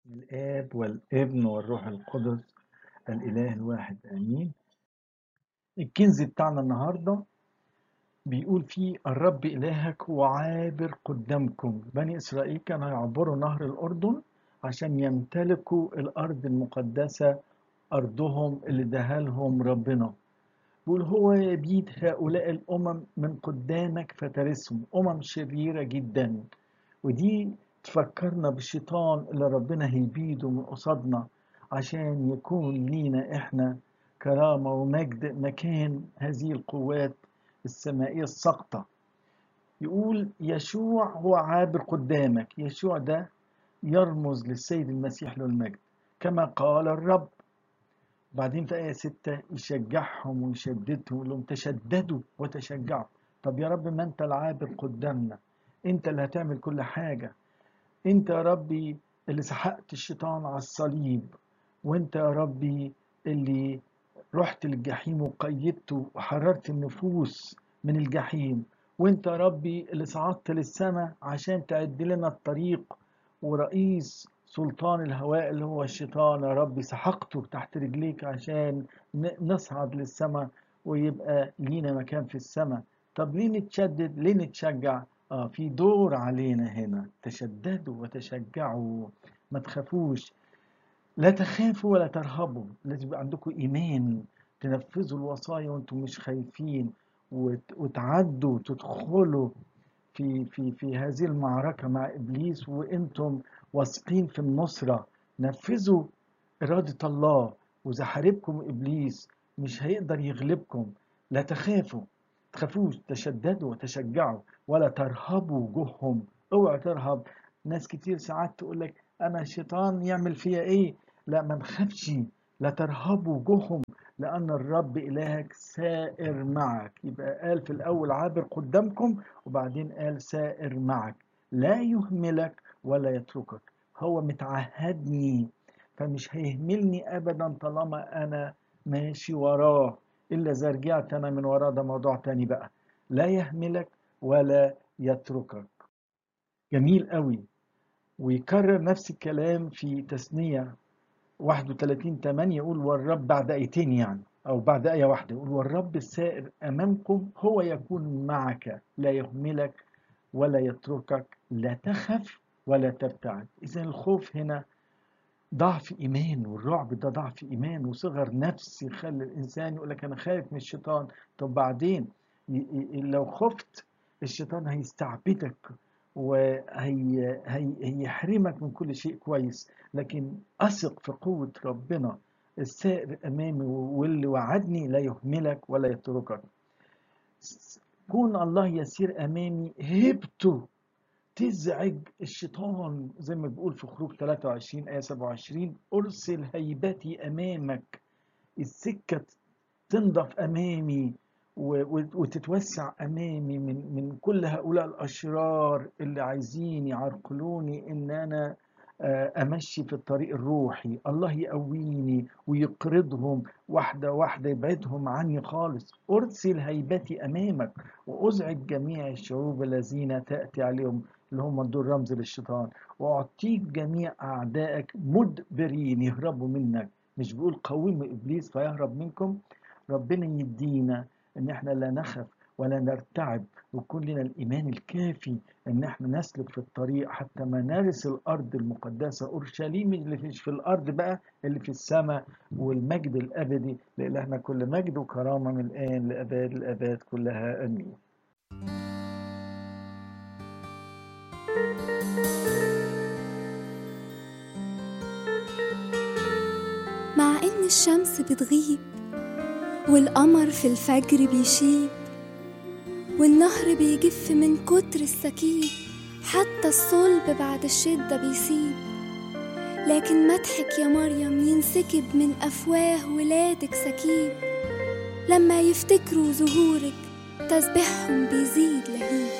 الآب والابن والروح القدس الإله الواحد آمين الكنز بتاعنا النهاردة بيقول فيه الرب إلهك هو عابر قدامكم بني إسرائيل كانوا يعبروا نهر الأردن عشان يمتلكوا الأرض المقدسة أرضهم اللي دهالهم ربنا بيقول هو يبيد هؤلاء الأمم من قدامك فترسهم أمم شريرة جدا ودي تفكرنا بالشيطان اللي ربنا هيبيده من قصادنا عشان يكون لينا احنا كرامة ومجد مكان هذه القوات السمائية الساقطة يقول يشوع هو عابر قدامك يشوع ده يرمز للسيد المسيح له المجد كما قال الرب بعدين في آية ستة يشجعهم ويشددهم يقول لهم تشددوا وتشجعوا طب يا رب ما أنت العابر قدامنا أنت اللي هتعمل كل حاجة أنت يا ربي اللي سحقت الشيطان على الصليب وأنت يا ربي اللي رحت للجحيم وقيدته وحررت النفوس من الجحيم وانت يا ربي اللي صعدت للسماء عشان تعد لنا الطريق ورئيس سلطان الهواء اللي هو الشيطان يا ربي سحقته تحت رجليك عشان نصعد للسماء ويبقى لينا مكان في السماء طب ليه نتشدد ليه نتشجع اه في دور علينا هنا تشددوا وتشجعوا ما تخافوش لا تخافوا ولا ترهبوا لازم يبقى عندكم ايمان تنفذوا الوصايا وانتم مش خايفين وتعدوا تدخلوا في في في هذه المعركه مع ابليس وانتم واثقين في النصره نفذوا اراده الله واذا حاربكم ابليس مش هيقدر يغلبكم لا تخافوا تخافوش تشددوا وتشجعوا ولا ترهبوا وجوههم اوعى ترهب ناس كتير ساعات تقول لك انا الشيطان يعمل فيا ايه لا ما نخافش لا ترهبوا وجوههم لأن الرب إلهك سائر معك يبقى قال في الأول عابر قدامكم وبعدين قال سائر معك لا يهملك ولا يتركك هو متعهدني فمش هيهملني أبدا طالما أنا ماشي وراه إلا إذا رجعت أنا من وراه ده موضوع تاني بقى لا يهملك ولا يتركك جميل قوي ويكرر نفس الكلام في تثنية 31 8 يقول والرب بعد آيتين يعني أو بعد آية واحدة يقول والرب السائر أمامكم هو يكون معك لا يهملك ولا يتركك لا تخف ولا ترتعد إذا الخوف هنا ضعف إيمان والرعب ده ضعف إيمان وصغر نفس يخلي الإنسان يقول لك أنا خايف من الشيطان طب بعدين لو خفت الشيطان هيستعبدك وهيحرمك من كل شيء كويس لكن أثق في قوة ربنا السائر أمامي واللي وعدني لا يهملك ولا يتركك كون الله يسير أمامي هبته تزعج الشيطان زي ما بيقول في خروج 23 آية 27 أرسل هيبتي أمامك السكة تنضف أمامي وتتوسع امامي من من كل هؤلاء الاشرار اللي عايزين يعرقلوني ان انا امشي في الطريق الروحي الله يقويني ويقرضهم واحده واحده يبعدهم عني خالص ارسل هيبتي امامك وازعج جميع الشعوب الذين تاتي عليهم اللي هم دول رمز للشيطان واعطيك جميع اعدائك مدبرين يهربوا منك مش بيقول قوموا ابليس فيهرب منكم ربنا يدينا ان احنا لا نخف ولا نرتعب ويكون لنا الايمان الكافي ان احنا نسلك في الطريق حتى ما نرث الارض المقدسه اورشليم اللي مش في الارض بقى اللي في السماء والمجد الابدي لالهنا كل مجد وكرامه من الان لاباد الاباد كلها امين مع ان الشمس بتغيب والقمر في الفجر بيشيب والنهر بيجف من كتر السكيب حتى الصلب بعد الشدة بيسيب لكن مدحك يا مريم ينسكب من أفواه ولادك سكيب لما يفتكروا ظهورك تسبيحهم بيزيد لهيب